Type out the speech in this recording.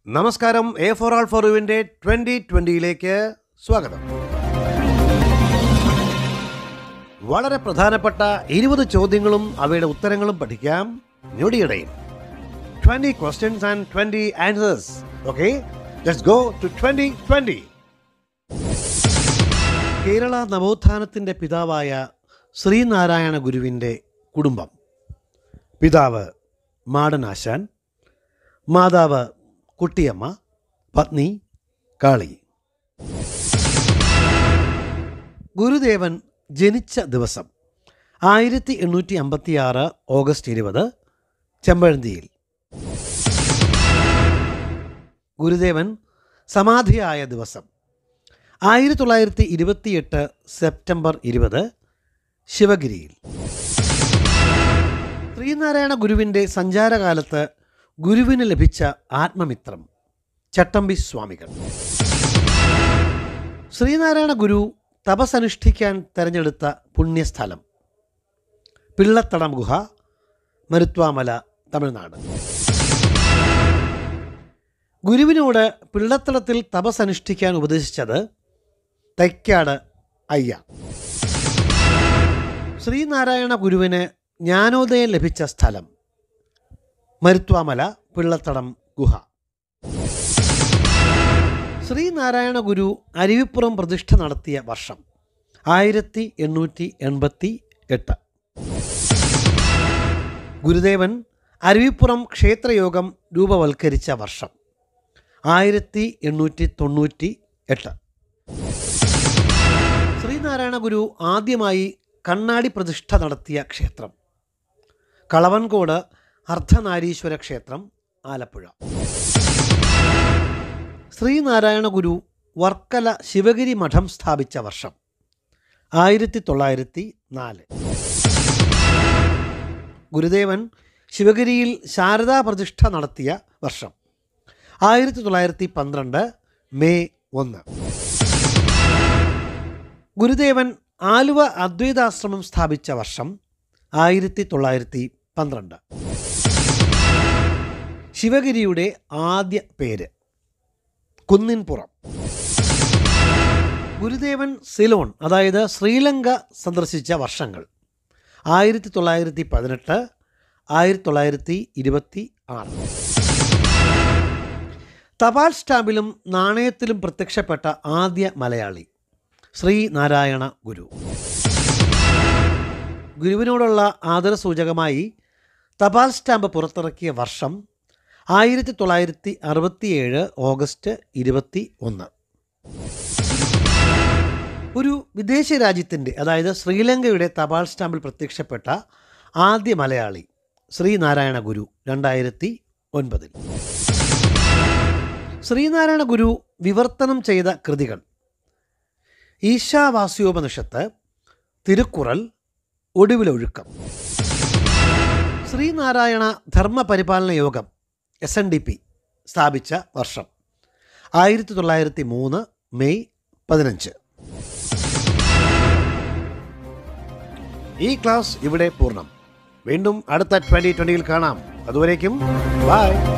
നമസ്കാരം A four all four യുവിൻ്റെ twenty ട്വൻ്റിയിലേക്ക് സ്വാഗതം വളരെ പ്രധാനപ്പെട്ട ഇരുപത് ചോദ്യങ്ങളും അവയുടെ ഉത്തരങ്ങളും പഠിക്കാം ഞൊടിയിടയിൽ twenty questions and twenty answers okay let's go to twenty twenty Kerala നവോത്ഥാനത്തിൻ്റെ പിതാവായ ശ്രീനാരായണ ഗുരുവിൻ്റെ കുടുംബം പിതാവ് മാടനാശാൻ മാതാവ് കുട്ടിയമ്മ പത്നി കാളി ഗുരുദേവൻ ജനിച്ച ദിവസം ആയിരത്തി എണ്ണൂറ്റി അമ്പത്തി ആറ് ഓഗസ്റ്റ് ഇരുപത് ചെമ്പഴന്തിയിൽ ഗുരുദേവൻ സമാധിയായ ദിവസം ആയിരത്തി തൊള്ളായിരത്തി ഇരുപത്തിയെട്ട് സെപ്റ്റംബർ ഇരുപത് ശിവഗിരിയിൽ ശ്രീനാരായണ ഗുരുവിൻ്റെ സഞ്ചാരകാലത്ത് ഗുരുവിന് ലഭിച്ച ആത്മമിത്രം ചട്ടമ്പി സ്വാമികൾ ശ്രീനാരായണ ഗുരു തപസനുഷ്ഠിക്കാൻ തിരഞ്ഞെടുത്ത പുണ്യസ്ഥലം പിള്ളത്തടം ഗുഹ മരുത്വാമല തമിഴ്നാട് ഗുരുവിനോട് പിള്ളത്തളത്തിൽ തപസനുഷ്ഠിക്കാൻ ഉപദേശിച്ചത് തൈക്കാട് അയ്യ ശ്രീനാരായണ ഗുരുവിന് ജ്ഞാനോദയം ലഭിച്ച സ്ഥലം മരുത്വാമല പിള്ളത്തടം ഗുഹ ശ്രീനാരായണ ഗുരു അരുവിപ്പുറം പ്രതിഷ്ഠ നടത്തിയ വർഷം ആയിരത്തി എണ്ണൂറ്റി എൺപത്തി എട്ട് ഗുരുദേവൻ അരുവിപ്പുറം ക്ഷേത്രയോഗം രൂപവൽക്കരിച്ച വർഷം ആയിരത്തി എണ്ണൂറ്റി തൊണ്ണൂറ്റി എട്ട് ശ്രീനാരായണ ഗുരു ആദ്യമായി കണ്ണാടി പ്രതിഷ്ഠ നടത്തിയ ക്ഷേത്രം കളവൻകോട് അർദ്ധനാരീശ്വര ക്ഷേത്രം ആലപ്പുഴ ശ്രീനാരായണ ഗുരു വർക്കല ശിവഗിരി മഠം സ്ഥാപിച്ച വർഷം ആയിരത്തി തൊള്ളായിരത്തി നാല് ഗുരുദേവൻ ശിവഗിരിയിൽ ശാരദാ പ്രതിഷ്ഠ നടത്തിയ വർഷം ആയിരത്തി തൊള്ളായിരത്തി പന്ത്രണ്ട് മെയ് ഒന്ന് ഗുരുദേവൻ ആലുവ അദ്വൈതാശ്രമം സ്ഥാപിച്ച വർഷം ആയിരത്തി തൊള്ളായിരത്തി പന്ത്രണ്ട് ശിവഗിരിയുടെ ആദ്യ പേര് കുന്നിൻപുറം ഗുരുദേവൻ സിലോൺ അതായത് ശ്രീലങ്ക സന്ദർശിച്ച വർഷങ്ങൾ ആയിരത്തി തൊള്ളായിരത്തി പതിനെട്ട് ആയിരത്തി തൊള്ളായിരത്തി ഇരുപത്തി ആറ് തപാൽ സ്റ്റാമ്പിലും നാണയത്തിലും പ്രത്യക്ഷപ്പെട്ട ആദ്യ മലയാളി ശ്രീനാരായണ ഗുരു ഗുരുവിനോടുള്ള ആദരസൂചകമായി തപാൽ സ്റ്റാമ്പ് പുറത്തിറക്കിയ വർഷം ആയിരത്തി തൊള്ളായിരത്തി അറുപത്തിയേഴ് ഓഗസ്റ്റ് ഇരുപത്തി ഒന്ന് ഒരു വിദേശ രാജ്യത്തിൻ്റെ അതായത് ശ്രീലങ്കയുടെ തപാൽ സ്റ്റാമ്പിൽ പ്രത്യക്ഷപ്പെട്ട ആദ്യ മലയാളി ശ്രീനാരായണ ഗുരു രണ്ടായിരത്തി ഒൻപതിൽ ശ്രീനാരായണ ഗുരു വിവർത്തനം ചെയ്ത കൃതികൾ ഈശാവാസ്യോപനിഷത്ത് തിരുക്കുറൽ ഒടുവിലൊഴുക്കം ശ്രീനാരായണ ധർമ്മപരിപാലന യോഗം എസ് എൻ ഡി പി സ്ഥാപിച്ച വർഷം ആയിരത്തി തൊള്ളായിരത്തി മൂന്ന് മെയ് പതിനഞ്ച് ഈ ക്ലാസ് ഇവിടെ പൂർണ്ണം വീണ്ടും അടുത്ത ട്വൻ്റി ട്വൻ്റിയിൽ കാണാം അതുവരേക്കും ബൈ